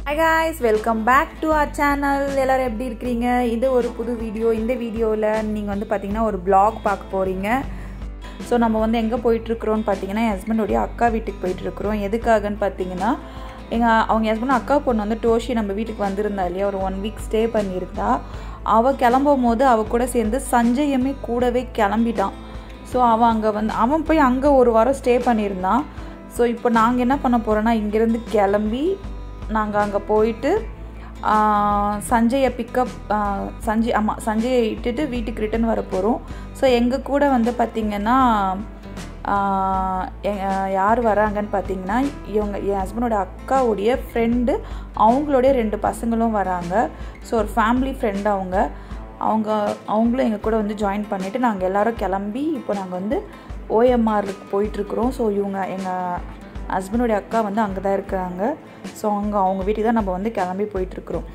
hi guys welcome back to our channel எல்லோரும் எப்படி இருக்கிறீங்க இது ஒரு புது வீடியோ இந்த வீடியோவில் நீங்கள் வந்து பார்த்தீங்கன்னா ஒரு vlog பார்க்க போகிறீங்க ஸோ நம்ம வந்து எங்கே போயிட்டுருக்குறோன்னு பார்த்தீங்கன்னா என் ஹஸ்பண்டோடைய அக்கா வீட்டுக்கு போயிட்டுருக்குறோம் எதுக்காகன்னு பார்த்தீங்கன்னா எங்கள் அவங்க ஹஸ்பண்ட் அக்கா பொண்ணு வந்து டோஷி நம்ம வீட்டுக்கு வந்திருந்தா இல்லையா ஒரு ஒன் வீக் ஸ்டே பண்ணியிருந்தா அவள் கிளம்பும் போது அவள் கூட சேர்ந்து சஞ்சயமே கூடவே கிளம்பிட்டான் ஸோ அவன் அங்கே வந்து அவன் போய் அங்கே ஒரு வாரம் ஸ்டே பண்ணியிருந்தான் ஸோ இப்போ நாங்கள் என்ன பண்ண போகிறோன்னா இங்கேருந்து கிளம்பி நாங்கள் அங்கே போயிட்டு ஆஹ், சஞ்சயை பிக்கப் சஞ்சய் ஆமாம் சஞ்சயை இட்டுட்டு வீட்டுக்கு ரிட்டர்ன் வர போகிறோம் ஸோ எங்கள் கூட வந்து பார்த்திங்கன்னா ஆஹ், எ- ஆஹ், யார் வராங்கன்னு பார்த்தீங்கன்னா இவங்க என் ஹஸ்பண்டோட அக்காவுடைய ஃப்ரெண்டு அவங்களுடைய ரெண்டு பசங்களும் வராங்க ஸோ ஒரு ஃபேமிலி ஃப்ரெண்ட் அவங்க அவங்க அவங்களும் எங்கள் கூட வந்து ஜாயின் பண்ணிவிட்டு நாங்கள் எல்லாரும் கிளம்பி இப்போ நாங்கள் வந்து ஓஎம்ஆருக்கு போயிட்டுருக்குறோம் ஸோ இவங்க எங்கள் ஹஸ்பண்டோடைய அக்கா வந்து அங்கே தான் இருக்காங்க ஸோ அங்கே அவங்க வீட்டுக்கு தான் நம்ம வந்து கிளம்பி போயிட்டுருக்குறோம்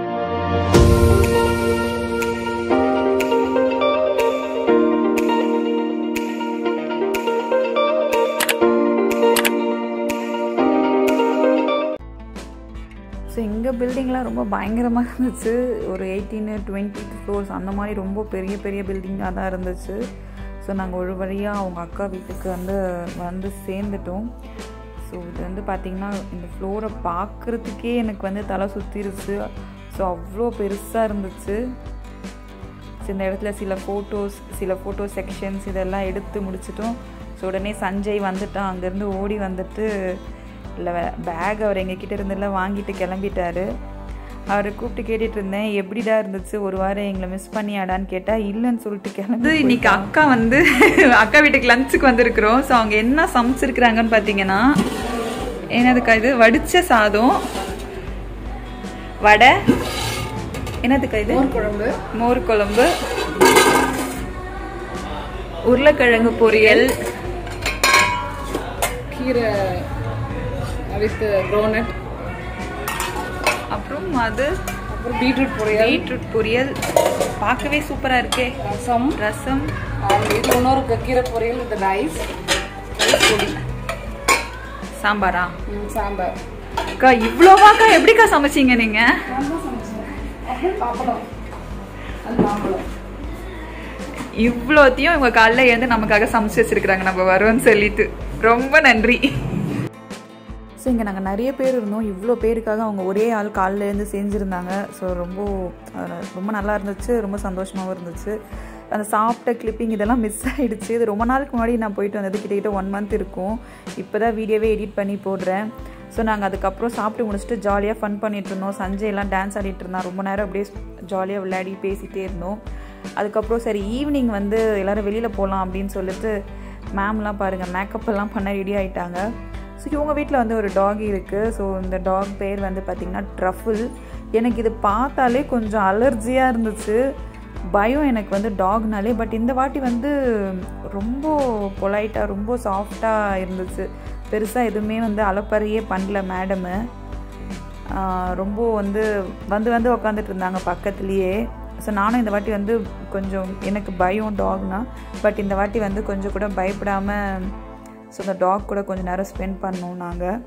ஸோ எங்கள் பில்டிங்லாம் ரொம்ப பயங்கரமாக இருந்துச்சு ஒரு எயிட்டீனு டுவெண்ட்டி ஃப்ளோர்ஸ் அந்த மாதிரி ரொம்ப பெரிய பெரிய பில்டிங்காக தான் இருந்துச்சு ஸோ நாங்கள் ஒரு வழியாக அவங்க அக்கா வீட்டுக்கு வந்து வந்து சேர்ந்துட்டோம் ஸோ இது வந்து பார்த்திங்கன்னா இந்த ஃப்ளோரை பார்க்குறதுக்கே எனக்கு வந்து தலை சுற்றிருச்சு ஸோ அவ்வளோ பெருசாக இருந்துச்சு ஸோ இந்த இடத்துல சில ஃபோட்டோஸ் சில ஃபோட்டோ செக்ஷன்ஸ் இதெல்லாம் எடுத்து முடிச்சிட்டோம் ஸோ உடனே சஞ்சய் வந்துட்டான் அங்கேருந்து ஓடி வந்துட்டு இல்லை பேக் அவர் எங்ககிட்ட இருந்தெல்லாம் வாங்கிட்டு கிளம்பிட்டாரு அவரை கூப்பிட்டு கேட்டுட்டு இருந்தேன் எப்படிடா இருந்துச்சு ஒரு வாரம் எங்களை மிஸ் பண்ணியாடான்னு கேட்டால் இல்லைன்னு சொல்லிட்டு கிளம்பி இன்னைக்கு அக்கா வந்து அக்கா வீட்டுக்கு லஞ்சுக்கு வந்திருக்கிறோம் ஸோ அவங்க என்ன சமைச்சிருக்கிறாங்கன்னு பார்த்தீங்கன்னா என்னதுக்கா இது வடிச்ச சாதம் வடை என்னதுக்கா இது குழம்பு மோர் குழம்பு உருளைக்கிழங்கு பொரியல் கீரை வித் க்ரோனட் அப்புறம் அது அப்புறம் பீட்ரூட் பொரியல் பீட்ரூட் பொரியல் பார்க்கவே சூப்பராக இருக்கே ரசம் ரசம் அண்ட் இது இன்னொரு க- கீரை பொரியல் வித் ரைஸ் ரைஸ் பொடி சாம்பாரா ம், சாம்பார் அக்கா இவ்வளோவாக்கா எப்படிக்கா சமைச்சீங்க நீங்கள் நான் தான் சமைச்சேன் அப்புறம் பாப்படம் அது மாம்பழம் இவ்வளோத்தையும் இவங்க காலைல எழுந்து நமக்காக சமைச்சு வச்சிருக்கிறாங்க நம்ம வரோம்னு சொல்லிட்டு ரொம்ப நன்றி ஸோ இங்கே நாங்கள் நிறைய பேர் இருந்தோம் இவ்வளோ பேருக்காக அவங்க ஒரே ஆள் காலைல இருந்து செஞ்சுருந்தாங்க ஸோ ரொம்ப அஹ், ரொம்ப நல்லா இருந்துச்சு ரொம்ப சந்தோஷமாகவும் இருந்துச்சு அந்த சாப்பிட்ட கிளிப்பிங் இதெல்லாம் மிஸ் ஆகிடுச்சு இது ரொம்ப நாளுக்கு முன்னாடி நான் போயிட்டு வந்தது கிட்டத்தட்ட ஒன் மந்த் இருக்கும் இப்போ தான் வீடியோவே எடிட் பண்ணி போடுறேன் ஸோ நாங்கள் அதுக்கப்புறம் சாப்பிட்டு முடிச்சுட்டு ஜாலியாக ஃபன் பண்ணிட்டு இருந்தோம் சஞ்சய் எல்லாம் டான்ஸ் ஆடிட்டு இருந்தான் ரொம்ப நேரம் அப்படியே ஜாலியாக விளையாடி பேசிகிட்டே இருந்தோம் அதுக்கப்புறம் சரி ஈவினிங் வந்து எல்லோரும் வெளியில் போகலாம் அப்படின்னு சொல்லிட்டு மேம்லாம் பாருங்கள் மேக்கப் எல்லாம் பண்ண ரெடி ஆகிட்டாங்க ஸோ இவங்க வீட்டில் வந்து ஒரு டாக் இருக்குது ஸோ இந்த டாக் பேர் வந்து பார்த்திங்கன்னா ட்ரஃபிள் எனக்கு இது பார்த்தாலே கொஞ்சம் அலர்ஜியாக இருந்துச்சு பயம் எனக்கு வந்து டாக்னாலே பட் இந்த வாட்டி வந்து ரொம்ப பொலைட்டாக ரொம்ப சாஃப்டாக இருந்துச்சு பெருசாக எதுவுமே வந்து அலப்பறையே பண்ணல மேடமு ரொம்ப வந்து வந்து வந்து உக்காந்துட்டு இருந்தாங்க பக்கத்துலேயே ஸோ நானும் இந்த வாட்டி வந்து கொஞ்சம் எனக்கு பயம் டாக்னா பட் இந்த வாட்டி வந்து கொஞ்சம் கூட பயப்படாமல் ஸோ இந்த டாக் கூட கொஞ்சம் நேரம் ஸ்பெண்ட் பண்ணோம் நாங்கள்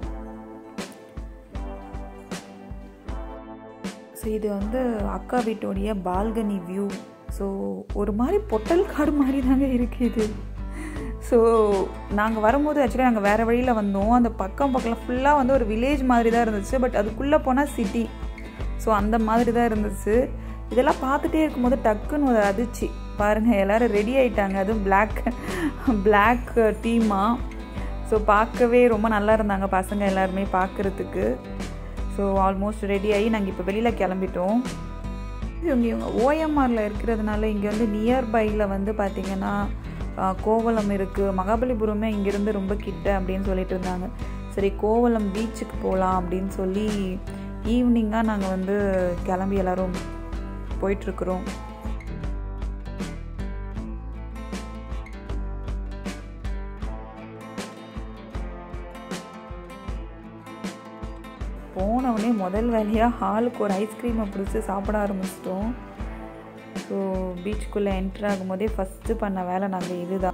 ஸோ இது வந்து அக்கா வீட்டோடைய பால்கனி வியூ ஸோ ஒரு மாதிரி பொட்டல் காடு மாதிரி தாங்க இருக்குது இது ஸோ நாங்கள் வரும்போது ஆக்சுவலி நாங்கள் வேறு வழியில் வந்தோம் அந்த பக்கம் பக்கம் ஃபுல்லாக வந்து ஒரு வில்லேஜ் மாதிரி தான் இருந்துச்சு பட் அதுக்குள்ளே போனால் சிட்டி ஸோ அந்த மாதிரி தான் இருந்துச்சு இதெல்லாம் பார்த்துட்டே இருக்கும்போது டக்குன்னு ஒரு அதிர்ச்சி பாருங்கள் எல்லோரும் ரெடி ஆயிட்டாங்க அதுவும் பிளாக் பிளாக் டீமாக ஸோ பார்க்கவே ரொம்ப நல்லா இருந்தாங்க பசங்க எல்லாருமே பார்க்குறதுக்கு ஸோ ஆல்மோஸ்ட் ரெடி ஆகி நாங்கள் இப்போ வெளியில் கிளம்பிட்டோம் இவங்க இவங்க ஓஎம்ஆரில் இருக்கிறதுனால இங்கே வந்து நியர்பையில் வந்து பார்த்திங்கன்னா ஆஹ், கோவளம் இருக்குது மகாபலிபுரமே இங்கேருந்து ரொம்ப கிட்ட அப்படின்னு சொல்லிட்டு இருந்தாங்க சரி கோவளம் பீச்சுக்கு போகலாம் அப்படின்னு சொல்லி ஈவினிங்காக நாங்கள் வந்து கிளம்பி எல்லோரும் போயிட்டுருக்குறோம் போனவுடனே முதல் வேலையாக ஹாலுக்கு ஒரு ஐஸ்கிரீமை பிடிச்சி சாப்பிட ஆரம்பிச்சிட்டோம் ஸோ பீச்சுக்குள்ளே என்ட்ரு ஆகும்போதே ஃபஸ்ட்டு பண்ண வேலை நாங்கள் இதுதான்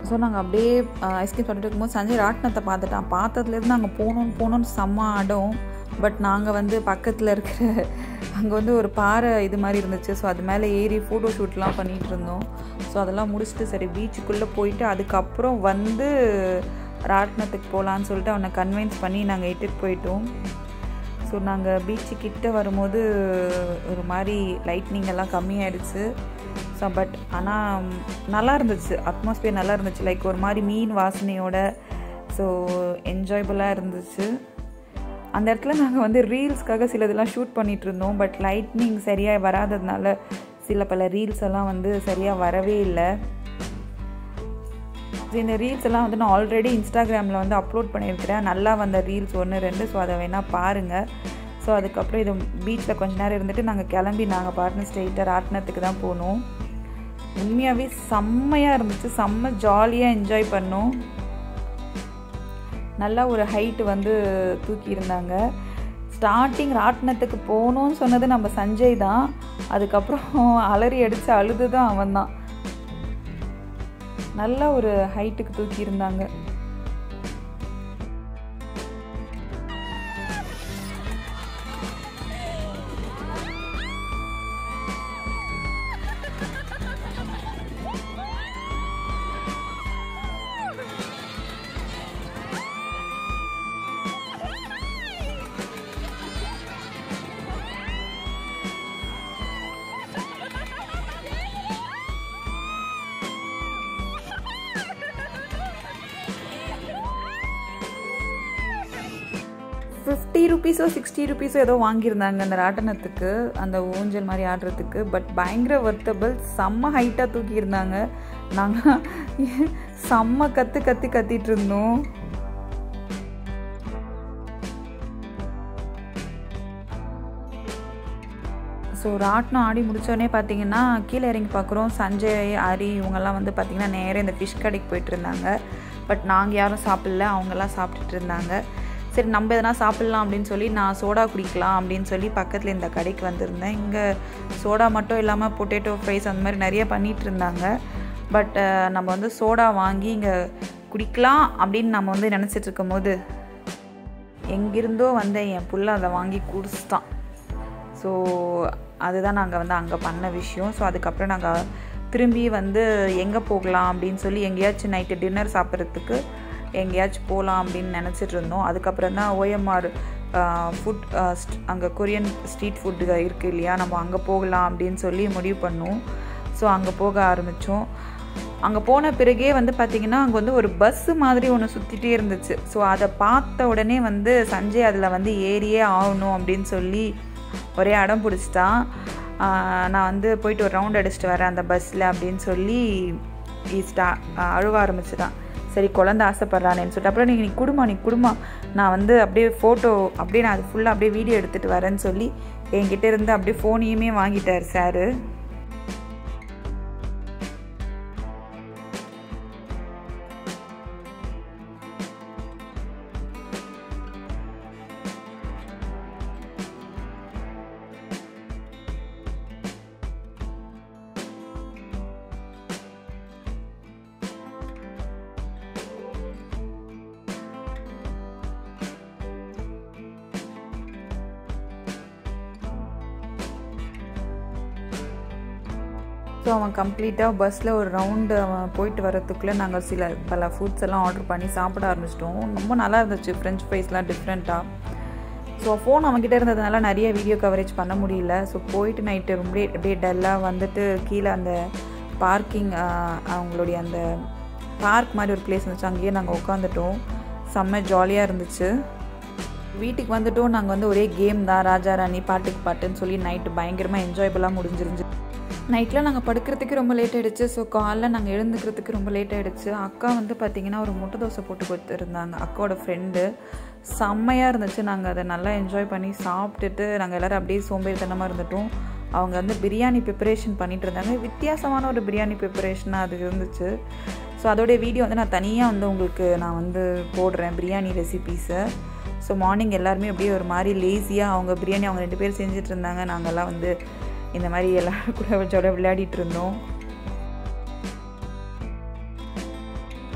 ஸோ நாங்கள் அப்படியே ஐஸ்கிரீம் சாப்பிட்டு இருக்கும்போது சஞ்சய் ராட்டினத்தை பார்த்துட்டான் பார்த்ததுலேருந்து நாங்கள் போகணுன்னு போகணுன்னு செம்ம ஆடம் பட் நாங்கள் வந்து பக்கத்தில் இருக்கிற அங்கே வந்து ஒரு பாறை இது மாதிரி இருந்துச்சு ஸோ அது மேலே ஏறி ஃபோட்டோ ஷூட்லாம் பண்ணிகிட்டு இருந்தோம் ஸோ அதெல்லாம் முடிச்சுட்டு சரி பீச்சுக்குள்ளே போயிட்டு அதுக்கப்புறம் வந்து ராட்டினத்துக்கு போகலான்னு சொல்லிட்டு அவனை கன்வின்ஸ் பண்ணி நாங்கள் இட்டுட்டு போயிட்டோம் ஸோ நாங்கள் பீச்சு கிட்ட வரும்போது ஒரு மாதிரி லைட்னிங் எல்லாம் கம்மியாயிடுச்சு ஸோ பட் ஆனால் நல்லா இருந்துச்சு அட்மாஸ்பியர் நல்லா இருந்துச்சு லைக் ஒரு மாதிரி மீன் வாசனையோட ஸோ என்ஜாயபுளாக இருந்துச்சு அந்த இடத்துல நாங்கள் வந்து ரீல்ஸ்க்காக சில இதெல்லாம் ஷூட் பண்ணிகிட்டு இருந்தோம் பட் லைட்னிங் சரியாக வராததுனால சில பல ரீல்ஸ் எல்லாம் வந்து சரியாக வரவே இல்லை ஸோ இந்த ரீல்ஸ் எல்லாம் வந்து நான் ஆல்ரெடி இன்ஸ்டாகிராமில் வந்து அப்லோட் பண்ணியிருக்கிறேன் நல்லா வந்த ரீல்ஸ் ஒன்று ரெண்டு ஸோ அதை வேணால் பாருங்கள் ஸோ அதுக்கப்புறம் இது பீச்சில் கொஞ்ச நேரம் இருந்துட்டு நாங்கள் கிளம்பி நாங்கள் பார்ட்னர் ஸ்ட்ரெயிட்டாக ராட்டினத்துக்கு தான் போனோம் உண்மையாகவே செம்மையாக இருந்துச்சு செம்ம ஜாலியாக என்ஜாய் பண்ணோம் நல்லா ஒரு ஹைட்டு வந்து தூக்கி இருந்தாங்க ஸ்டார்டிங் ராட்டினத்துக்கு போகணும்னு சொன்னது நம்ம சஞ்சய் தான் அதுக்கப்புறம் அலறி அடித்து அழுது தான் அவன் தான் நல்ல ஒரு ஹைட்டுக்கு தூக்கி இருந்தாங்க ஃபிஃப்டி ருபீஸோ சிக்ஸ்டி ருபீஸோ ஏதோ வாங்கியிருந்தாங்க அந்த ராட்டனத்துக்கு அந்த ஊஞ்சல் மாதிரி ஆடுறதுக்கு பட் பயங்கர வர்த்தபிள் செம்ம ஹைட்டாக தூக்கியிருந்தாங்க நாங்கள் செம்ம கற்று கத்தி கத்திட்டு இருந்தோம் ஸோ ராட்டினம் ஆடி முடித்தோடனே பார்த்தீங்கன்னா கீழே இறங்கி பார்க்குறோம் சஞ்சய் ஹரி இவங்கெல்லாம் வந்து பார்த்திங்கன்னா நேராக இந்த ஃபிஷ் கடைக்கு போயிட்டு இருந்தாங்க பட் நாங்கள் யாரும் சாப்பிடல அவங்கெல்லாம் சாப்பிட்டுட்டு இருந்தாங்க சரி நம்ம எதனா சாப்பிட்லாம் அப்படின்னு சொல்லி நான் சோடா குடிக்கலாம் அப்படின்னு சொல்லி பக்கத்தில் இந்த கடைக்கு வந்திருந்தேன் இங்கே சோடா மட்டும் இல்லாமல் பொட்டேட்டோ ஃப்ரைஸ் அந்த மாதிரி நிறைய பண்ணிகிட்டு இருந்தாங்க பட் நம்ம வந்து சோடா வாங்கி இங்கே குடிக்கலாம் அப்படின்னு நம்ம வந்து நினச்சிட்டு இருக்கும் போது எங்கிருந்தோ வந்த என் புள்ள அதை வாங்கி குடிச்சிட்டான் ஸோ அதுதான் நாங்கள் வந்து அங்கே பண்ண விஷயம் ஸோ அதுக்கப்புறம் நாங்கள் திரும்பி வந்து எங்கே போகலாம் அப்படின்னு சொல்லி எங்கேயாச்சும் நைட்டு டின்னர் சாப்பிட்றதுக்கு எங்கேயாச்சும் போகலாம் அப்படின்னு நினச்சிட்டு இருந்தோம் அதுக்கப்புறம் தான் ஓஎம்ஆர் ஃபுட் அங்கே கொரியன் ஸ்ட்ரீட் ஃபுட்டு இருக்குது இல்லையா நம்ம அங்கே போகலாம் அப்படின்னு சொல்லி முடிவு பண்ணோம் ஸோ அங்கே போக ஆரம்பித்தோம் அங்கே போன பிறகே வந்து பார்த்திங்கன்னா அங்கே வந்து ஒரு பஸ்ஸு மாதிரி ஒன்று சுற்றிட்டே இருந்துச்சு ஸோ அதை பார்த்த உடனே வந்து சஞ்சய் அதில் வந்து ஏறியே ஆகணும் அப்படின்னு சொல்லி ஒரே அடம் பிடிச்சிட்டான் நான் வந்து போயிட்டு ஒரு ரவுண்ட் அடிச்சுட்டு வரேன் அந்த பஸ்ஸில் அப்படின்னு சொல்லி ஸ்டா அழுவ ஆரம்பிச்சிட்டான் சரி குழந்த ஆசைப்பட்றானேன்னு சொல்லிட்டு அப்புறம் நீங்கள் நீ குடுமா நீ குடுமா நான் வந்து அப்படியே ஃபோட்டோ அப்படியே நான் அது ஃபுல்லாக அப்படியே வீடியோ எடுத்துகிட்டு வரேன்னு சொல்லி என்கிட்ட இருந்து அப்படியே ஃபோனையுமே வாங்கிட்டார் சாரு ஸோ அவன் கம்ப்ளீட்டாக பஸ்ஸில் ஒரு ரவுண்டு அவன் போயிட்டு வரத்துக்குள்ளே நாங்கள் சில பல ஃபுட்ஸ் எல்லாம் ஆர்டர் பண்ணி சாப்பிட ஆரம்பிச்சிட்டோம் ரொம்ப நல்லா இருந்துச்சு ஃப்ரெஞ்ச் ஃப்ரைஸ்லாம் டிஃப்ரெண்ட்டாக ஸோ ஃபோன் அவங்ககிட்ட இருந்ததுனால நிறைய வீடியோ கவரேஜ் பண்ண முடியல ஸோ போயிட்டு நைட்டு அப்படியே அப்படியே டல்லாக வந்துட்டு கீழே அந்த பார்க்கிங் அவங்களுடைய அந்த பார்க் மாதிரி ஒரு பிளேஸ் இருந்துச்சு அங்கேயே நாங்கள் உட்காந்துட்டோம் செம்ம ஜாலியாக இருந்துச்சு வீட்டுக்கு வந்துட்டோம் நாங்கள் வந்து ஒரே கேம் தான் ராஜா ராணி பாட்டுக்கு பாட்டுன்னு சொல்லி நைட்டு பயங்கரமாக என்ஜாயபுளாக முடிஞ்சிருந்துச்சு நைட்டில் நாங்கள் படுக்கிறதுக்கு ரொம்ப லேட் ஆகிடுச்சு ஸோ காலைல நாங்கள் எழுந்துக்கிறதுக்கு ரொம்ப லேட் ஆகிடுச்சு அக்கா வந்து பார்த்திங்கன்னா ஒரு முட்டை தோசை போட்டு கொடுத்துருந்தாங்க அக்காவோட ஃப்ரெண்டு செம்மையாக இருந்துச்சு நாங்கள் அதை நல்லா என்ஜாய் பண்ணி சாப்பிட்டுட்டு நாங்கள் எல்லோரும் அப்படியே சோம்பேறித்தனமாக இருந்துட்டோம் அவங்க வந்து பிரியாணி ப்ரிப்பரேஷன் பண்ணிகிட்டு இருந்தாங்க வித்தியாசமான ஒரு பிரியாணி ப்ரிப்பரேஷனாக அது இருந்துச்சு ஸோ அதோடைய வீடியோ வந்து நான் தனியாக வந்து உங்களுக்கு நான் வந்து போடுறேன் பிரியாணி ரெசிபீஸை ஸோ மார்னிங் எல்லாருமே அப்படியே ஒரு மாதிரி லேசியாக அவங்க பிரியாணி அவங்க ரெண்டு பேரும் செஞ்சுட்டு இருந்தாங்க நாங்கள்லாம் வந்து இந்த மாதிரி எல்லோரும் கூட ஜாலியாக விளையாடிட்டு இருந்தோம்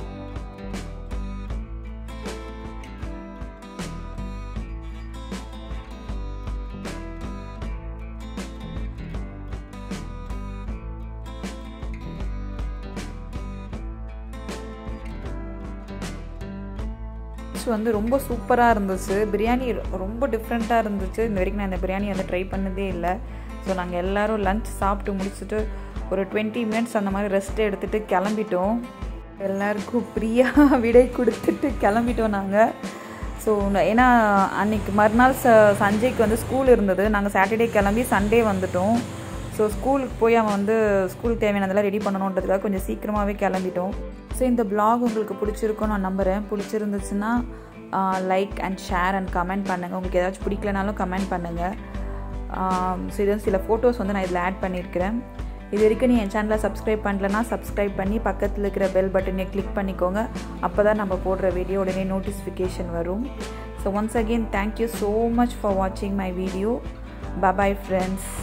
லன்ச் வந்து ரொம்ப சூப்பராக இருந்துச்சு பிரியாணி ரொம்ப டிஃப்ரெண்ட்டாக இருந்துச்சு இந்த வரைக்கும் நான் இந்த பிரியாணி வந்து ட்ரை பண்ணதே இல்லை ஸோ நாங்கள் எல்லோரும் லன்ச் சாப்பிட்டு முடிச்சுட்டு ஒரு டுவெண்ட்டி மினிட்ஸ் அந்த மாதிரி ரெஸ்ட் எடுத்துகிட்டு கிளம்பிட்டோம் எல்லாருக்கும் ஃப்ரீயாக விடை கொடுத்துட்டு கிளம்பிட்டோம் நாங்கள் ஸோ ஏன்னா அன்றைக்கி மறுநாள் ச சஞ்சய்க்கு வந்து ஸ்கூல் இருந்தது நாங்கள் சாட்டர்டே கிளம்பி சண்டே வந்துட்டோம் ஸோ ஸ்கூலுக்கு போய் அவன் வந்து ஸ்கூலுக்கு தேவையானதெல்லாம் ரெடி பண்ணணுன்றதுக்காக கொஞ்சம் சீக்கிரமாகவே கிளம்பிட்டோம் ஸோ இந்த பிளாக் உங்களுக்கு பிடிச்சிருக்கும் நான் நம்புகிறேன் பிடிச்சிருந்துச்சுன்னா like and share and comment பண்ணுங்கள் உங்களுக்கு ஏதாச்சும் பிடிக்கலனாலும் கமெண்ட் பண்ணுங்கள் ஸோ இது வந்து சில ஃபோட்டோஸ் வந்து நான் இதில் ஆட் பண்ணியிருக்கிறேன் இது வரைக்கும் நீ என் சேனலை சப்ஸ்கிரைப் பண்ணலன்னா சப்ஸ்கிரைப் பண்ணி பக்கத்தில் இருக்கிற பெல் பட்டனை கிளிக் பண்ணிக்கோங்க அப்போ தான் நம்ம போடுற வீடியோ உடனே நோட்டிஃபிகேஷன் வரும் so once again thank you so much for வாட்சிங் மை வீடியோ பபாய் ஃப்ரெண்ட்ஸ்